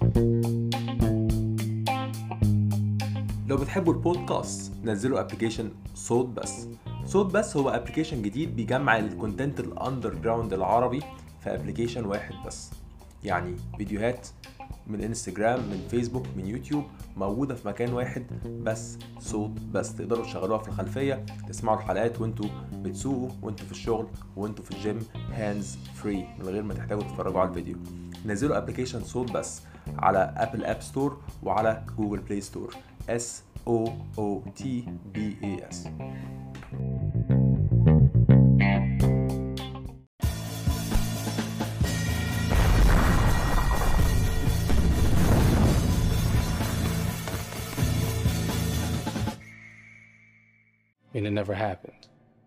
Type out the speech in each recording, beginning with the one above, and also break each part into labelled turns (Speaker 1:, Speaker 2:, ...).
Speaker 1: لو بتحبوا البودكاست نزلوا ابلكيشن صوت بس صوت بس هو ابلكيشن جديد بيجمع الكونتنت الاندر جراوند العربي في ابلكيشن واحد بس يعني فيديوهات من انستجرام من فيسبوك من يوتيوب موجودة في مكان واحد بس صوت بس تقدروا تشغلوها في الخلفية تسمعوا الحلقات وانتوا بتسوقوا وانتوا في الشغل وانتوا في الجيم هاندز فري من غير ما تحتاجوا تتفرجوا على الفيديو نزلوا ابلكيشن صوت بس على ابل اب ستور وعلى جوجل بلاي ستور S O O T B A S
Speaker 2: and it never happened.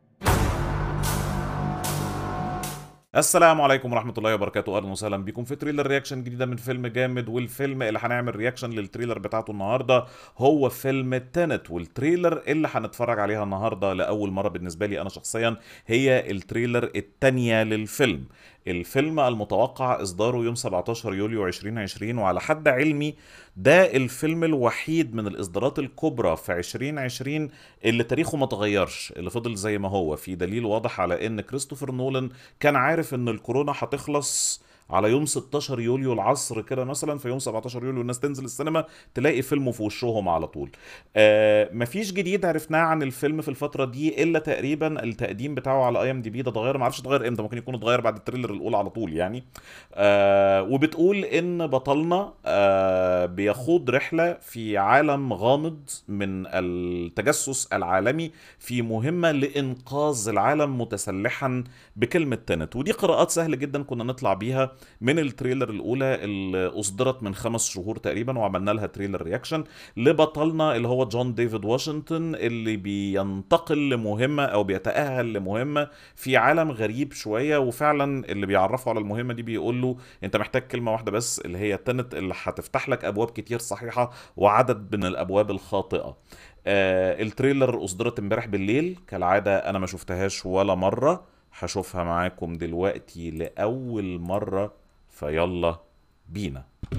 Speaker 3: السلام عليكم ورحمة الله وبركاته أهلا وسهلا بكم في تريلر رياكشن جديدة من فيلم جامد والفيلم اللي هنعمل رياكشن للتريلر بتاعته النهاردة هو فيلم تنت والتريلر اللي هنتفرج عليها النهاردة لأول مرة بالنسبة لي أنا شخصيا هي التريلر التانية للفيلم الفيلم المتوقع إصداره يوم 17 يوليو 2020 وعلى حد علمي ده الفيلم الوحيد من الإصدارات الكبرى في 2020 اللي تاريخه ما تغيرش اللي فضل زي ما هو في دليل واضح على إن كريستوفر نولان كان عارف إن الكورونا هتخلص على يوم 16 يوليو العصر كده مثلا في يوم 17 يوليو الناس تنزل السينما تلاقي فيلمه في وشهم على طول آه مفيش جديد عرفناه عن الفيلم في الفتره دي الا تقريبا التقديم بتاعه على اي ام دي بي ده اتغير ما اعرفش اتغير امتى ممكن يكون اتغير بعد التريلر الاولى على طول يعني آه وبتقول ان بطلنا آه بيخوض رحله في عالم غامض من التجسس العالمي في مهمه لانقاذ العالم متسلحا بكلمه تنت ودي قراءات سهله جدا كنا نطلع بيها من التريلر الاولى اللي اصدرت من خمس شهور تقريبا وعملنا لها تريلر رياكشن لبطلنا اللي هو جون ديفيد واشنطن اللي بينتقل لمهمه او بيتاهل لمهمه في عالم غريب شويه وفعلا اللي بيعرفه على المهمه دي بيقول له انت محتاج كلمه واحده بس اللي هي تنت اللي هتفتح لك ابواب كتير صحيحه وعدد من الابواب الخاطئه آه التريلر اصدرت امبارح بالليل كالعاده انا ما شفتهاش ولا مره هشوفها معاكم دلوقتي لأول مرة فيلا بينا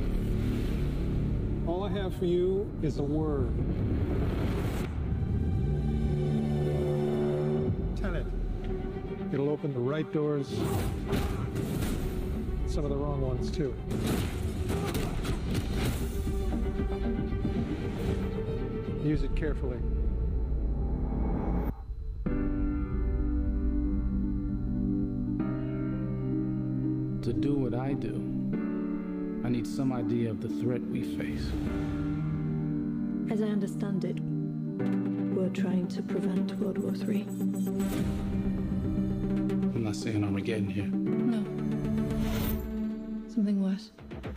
Speaker 4: All I have for you is a word. Tenet. It'll open the right doors, some of the wrong ones too. Use it carefully.
Speaker 2: To do what I do, I need some idea of the threat we face.
Speaker 5: As I understand it, we're trying to prevent World War III.
Speaker 2: I'm not saying Armageddon here.
Speaker 5: No. Something worse.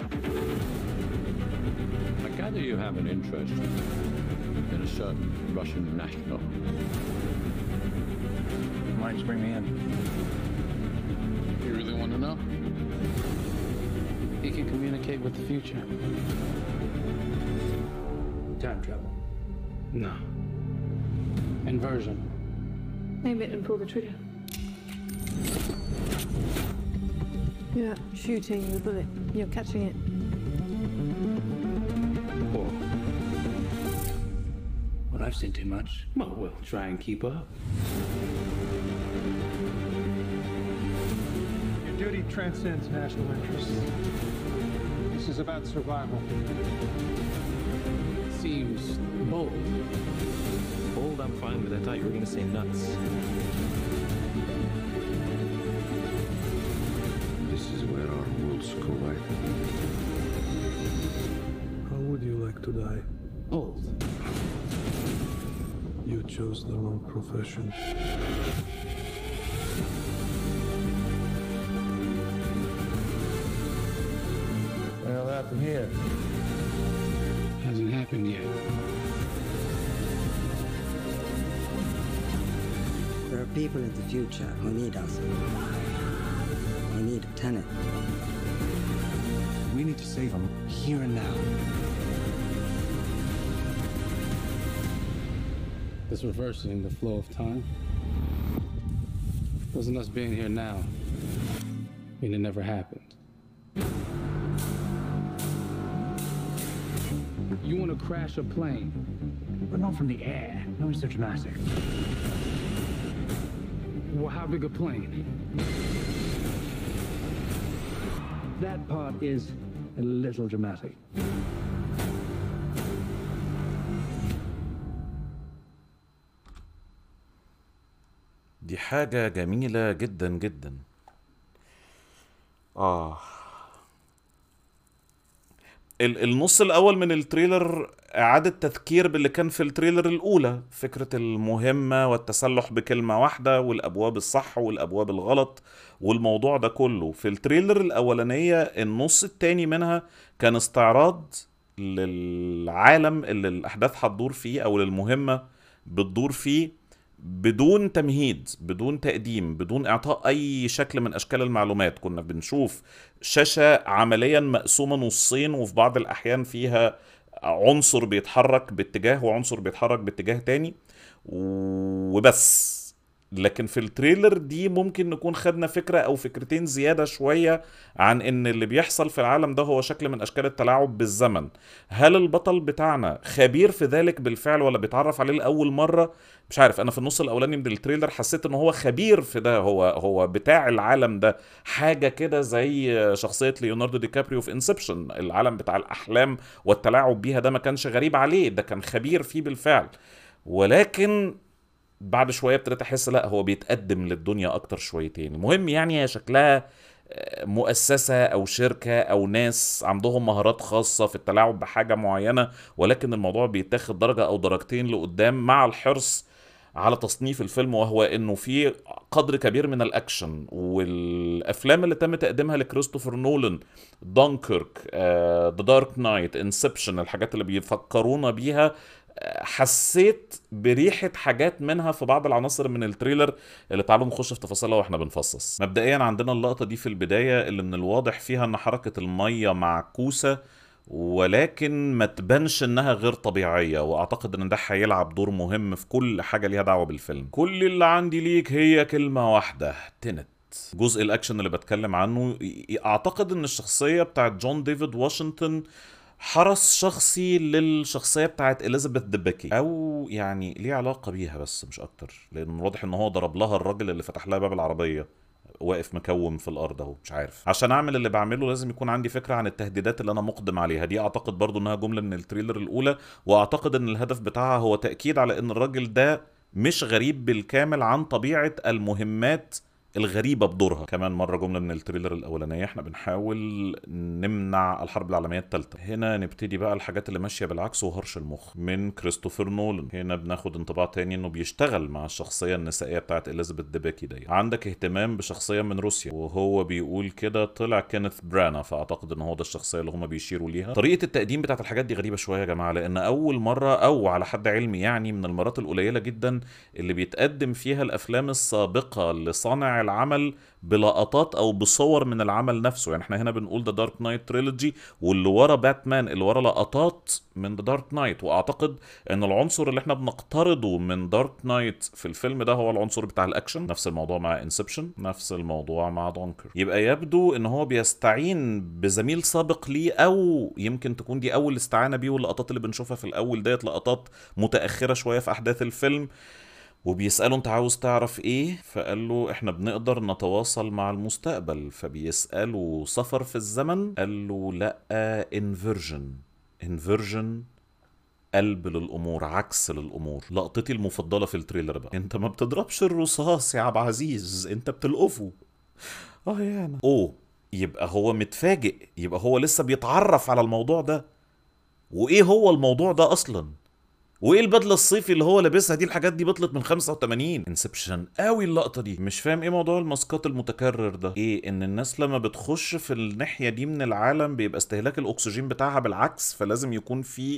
Speaker 6: I gather you have an interest in a certain Russian national.
Speaker 7: Why don't you bring me in?
Speaker 6: You really want to know?
Speaker 2: He can communicate with the future.
Speaker 7: Time travel.
Speaker 2: No. Inversion.
Speaker 5: Aim it and pull the trigger. You're not shooting the bullet, you're catching it.
Speaker 2: Or,
Speaker 7: Well, I've seen too much.
Speaker 2: well, we'll try and keep up.
Speaker 4: Your duty transcends national interests. This is about survival.
Speaker 2: Seems bold.
Speaker 8: Bold, I'm fine with. I thought you were going to say nuts.
Speaker 6: This is where our worlds collide.
Speaker 9: How would you like to die?
Speaker 2: Old.
Speaker 9: You chose the wrong profession.
Speaker 7: Well, what happened here?
Speaker 2: Hasn't happened yet.
Speaker 10: There are people in the future who need us. We need a tenant.
Speaker 7: We need to save them here and now.
Speaker 2: This reversing the flow of time. Doesn't us being here now mean it never happened? You want to crash a plane?
Speaker 7: But not from the air. No, it's so dramatic.
Speaker 2: Well, how big a plane?
Speaker 7: That part is a little dramatic.
Speaker 3: دي حاجة جميلة جدا جدا آه ال- النص الأول من التريلر إعادة تذكير باللي كان في التريلر الأولى فكرة المهمة والتسلح بكلمة واحدة والأبواب الصح والأبواب الغلط والموضوع ده كله في التريلر الأولانية النص التاني منها كان استعراض للعالم اللي الأحداث هتدور فيه أو للمهمة بتدور فيه بدون تمهيد بدون تقديم بدون اعطاء اي شكل من اشكال المعلومات كنا بنشوف شاشة عمليا مقسومة نصين وفي بعض الاحيان فيها عنصر بيتحرك باتجاه وعنصر بيتحرك باتجاه تاني وبس لكن في التريلر دي ممكن نكون خدنا فكرة او فكرتين زيادة شوية عن ان اللي بيحصل في العالم ده هو شكل من اشكال التلاعب بالزمن هل البطل بتاعنا خبير في ذلك بالفعل ولا بيتعرف عليه لاول مرة مش عارف انا في النص الاولاني من التريلر حسيت ان هو خبير في ده هو هو بتاع العالم ده حاجة كده زي شخصية ليوناردو دي كابريو في انسبشن العالم بتاع الاحلام والتلاعب بيها ده ما كانش غريب عليه ده كان خبير فيه بالفعل ولكن بعد شويه ابتديت احس لا هو بيتقدم للدنيا اكتر شويتين المهم يعني هي شكلها مؤسسة أو شركة أو ناس عندهم مهارات خاصة في التلاعب بحاجة معينة ولكن الموضوع بيتاخد درجة أو درجتين لقدام مع الحرص على تصنيف الفيلم وهو انه في قدر كبير من الاكشن والافلام اللي تم تقديمها لكريستوفر نولان دونكيرك ذا دارك نايت انسبشن الحاجات اللي بيفكرونا بيها حسيت بريحة حاجات منها في بعض العناصر من التريلر اللي تعالوا نخش في تفاصيلها واحنا بنفصص مبدئيا عندنا اللقطة دي في البداية اللي من الواضح فيها ان حركة المية معكوسة ولكن ما تبانش انها غير طبيعية واعتقد ان ده هيلعب دور مهم في كل حاجة ليها دعوة بالفيلم كل اللي عندي ليك هي كلمة واحدة تنت جزء الاكشن اللي بتكلم عنه اعتقد ان الشخصية بتاعت جون ديفيد واشنطن حرس شخصي للشخصيه بتاعت اليزابيث دبكي او يعني ليه علاقه بيها بس مش اكتر لان واضح ان هو ضرب لها الراجل اللي فتح لها باب العربيه واقف مكوم في الارض اهو مش عارف عشان اعمل اللي بعمله لازم يكون عندي فكره عن التهديدات اللي انا مقدم عليها دي اعتقد برضو انها جمله من التريلر الاولى واعتقد ان الهدف بتاعها هو تاكيد على ان الراجل ده مش غريب بالكامل عن طبيعه المهمات الغريبه بدورها كمان مره جمله من التريلر الاولانيه احنا بنحاول نمنع الحرب العالميه الثالثه هنا نبتدي بقى الحاجات اللي ماشيه بالعكس وهرش المخ من كريستوفر نولان هنا بناخد انطباع تاني انه بيشتغل مع الشخصيه النسائيه بتاعت اليزابيث ديباكي دي عندك اهتمام بشخصيه من روسيا وهو بيقول كده طلع كينيث برانا فاعتقد ان هو ده الشخصيه اللي هم بيشيروا ليها طريقه التقديم بتاعت الحاجات دي غريبه شويه يا جماعه لان اول مره او على حد علمي يعني من المرات القليله جدا اللي بيتقدم فيها الافلام السابقه لصانع العمل بلقطات او بصور من العمل نفسه يعني احنا هنا بنقول ذا دارك نايت تريلوجي واللي ورا باتمان اللي ورا لقطات من ذا دارك نايت واعتقد ان العنصر اللي احنا بنقترضه من دارك نايت في الفيلم ده هو العنصر بتاع الاكشن نفس الموضوع مع انسبشن نفس الموضوع مع دونكر يبقى يبدو ان هو بيستعين بزميل سابق ليه او يمكن تكون دي اول استعانه بيه واللقطات اللي بنشوفها في الاول ديت لقطات متاخره شويه في احداث الفيلم وبيسأله انت عاوز تعرف ايه فقال له احنا بنقدر نتواصل مع المستقبل فبيسأله سفر في الزمن قال له لا انفيرجن انفيرجن قلب للامور عكس للامور لقطتي المفضله في التريلر بقى انت ما بتضربش الرصاص يا عبد العزيز انت بتلقفه اه يانا اوه يبقى هو متفاجئ يبقى هو لسه بيتعرف على الموضوع ده وايه هو الموضوع ده اصلا وايه البدله الصيفي اللي هو لابسها دي الحاجات دي بطلت من 85 انسبشن قوي اللقطه دي مش فاهم ايه موضوع الماسكات المتكرر ده ايه ان الناس لما بتخش في الناحيه دي من العالم بيبقى استهلاك الاكسجين بتاعها بالعكس فلازم يكون في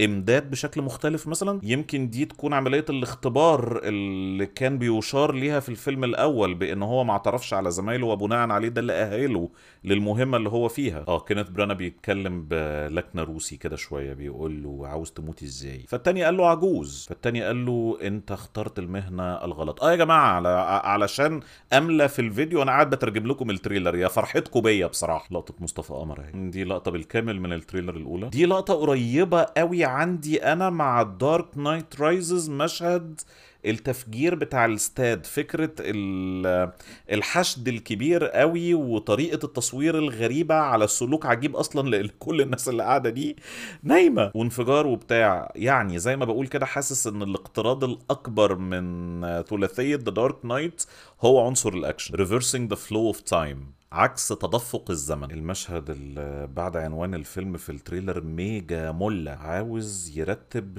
Speaker 3: امداد بشكل مختلف مثلا يمكن دي تكون عمليه الاختبار اللي كان بيشار ليها في الفيلم الاول بان هو ما اعترفش على زمايله وبناء عليه ده اللي اهله للمهمه اللي هو فيها اه كينيث برانا بيتكلم بلكنه روسي كده شويه بيقول له عاوز تموت ازاي فالتاني قال له عجوز فالتاني قال له انت اخترت المهنه الغلط اه يا جماعه على علشان املى في الفيديو انا قاعد بترجم لكم التريلر يا فرحتكم بيا بصراحه لقطه مصطفى قمر اهي دي لقطه بالكامل من التريلر الاولى دي لقطه قريبه قوي عندي انا مع دارك نايت رايزز مشهد التفجير بتاع الاستاد فكرة ال- الحشد الكبير قوي وطريقة التصوير الغريبة على السلوك عجيب أصلا لأن كل الناس اللي قاعدة دي نايمة وانفجار وبتاع يعني زي ما بقول كده حاسس ان الاقتراض الأكبر من ثلاثية The Dark Knight هو عنصر الأكشن Reversing the flow of time عكس تدفق الزمن المشهد اللي بعد عنوان الفيلم في التريلر ميجا مولة عاوز يرتب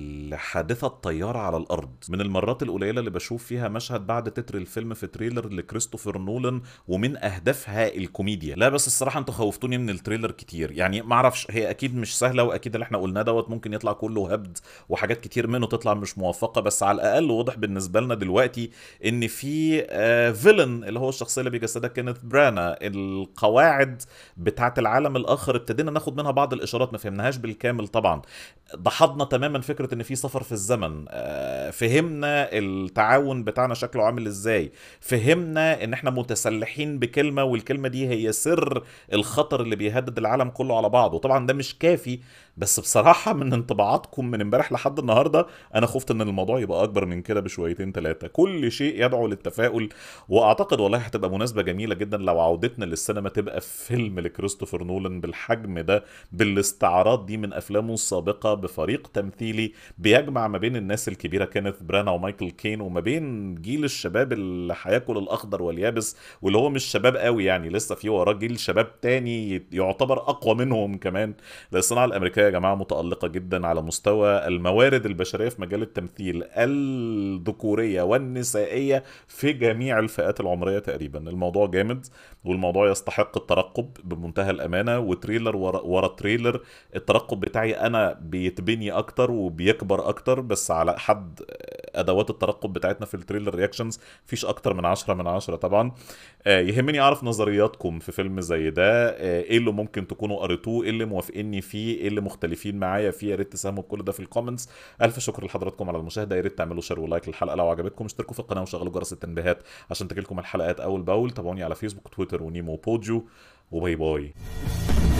Speaker 3: لحادثة طيارة على الأرض من المرات القليلة اللي بشوف فيها مشهد بعد تتر الفيلم في تريلر لكريستوفر نولان ومن أهدافها الكوميديا لا بس الصراحة انتوا خوفتوني من التريلر كتير يعني معرفش هي أكيد مش سهلة وأكيد اللي احنا قلناه دوت ممكن يطلع كله هبد وحاجات كتير منه تطلع مش موفقة بس على الأقل واضح بالنسبة لنا دلوقتي إن في آه فيلن اللي هو الشخصية اللي بيجسدها كينيث برانا القواعد بتاعة العالم الآخر ابتدينا ناخد منها بعض الإشارات ما فهمناهاش بالكامل طبعا دحضنا تماما فكرة إن في سفر في الزمن آه، فهمنا التعاون بتاعنا شكله عامل إزاي فهمنا إن إحنا متسلحين بكلمة والكلمة دي هي سر الخطر اللي بيهدد العالم كله على بعضه طبعا ده مش كافي بس بصراحة من انطباعاتكم من امبارح لحد النهاردة أنا خفت إن الموضوع يبقى أكبر من كده بشويتين ثلاثة كل شيء يدعو للتفاؤل وأعتقد والله هتبقى مناسبة جميلة جدا لو عودتنا للسينما تبقى فيلم لكريستوفر نولان بالحجم ده بالاستعارات دي من أفلامه السابقة بفريق تمثيلي بيجمع ما بين الناس الكبيرة كينيث برانا ومايكل كين وما بين جيل الشباب اللي هياكل الأخضر واليابس واللي هو مش شباب قوي يعني لسه في وراه جيل شباب تاني يعتبر أقوى منهم كمان لأن الصناعة الأمريكية يا جماعة متألقة جدا على مستوى الموارد البشرية في مجال التمثيل الذكورية والنسائية في جميع الفئات العمرية تقريبا الموضوع جامد والموضوع يستحق الترقب بمنتهى الأمانة وتريلر ورا, ورا تريلر الترقب بتاعي أنا بيتبني أكتر وبيكبر أكتر بس على حد أدوات الترقب بتاعتنا في التريلر رياكشنز فيش أكتر من عشرة من عشرة طبعا آه، يهمني أعرف نظرياتكم في فيلم زي ده آه، إيه اللي ممكن تكونوا قريتوه إيه اللي موافقيني فيه إيه اللي مختلفين معايا فيه يا ريت تساهموا بكل ده في الكومنتس ألف شكر لحضراتكم على المشاهدة يا ريت تعملوا شير ولايك للحلقة لو عجبتكم اشتركوا في القناة وشغلوا جرس التنبيهات عشان تجيلكم الحلقات أول بأول تابعوني على فيسبوك تويتر ونيمو وبوجو وباي باي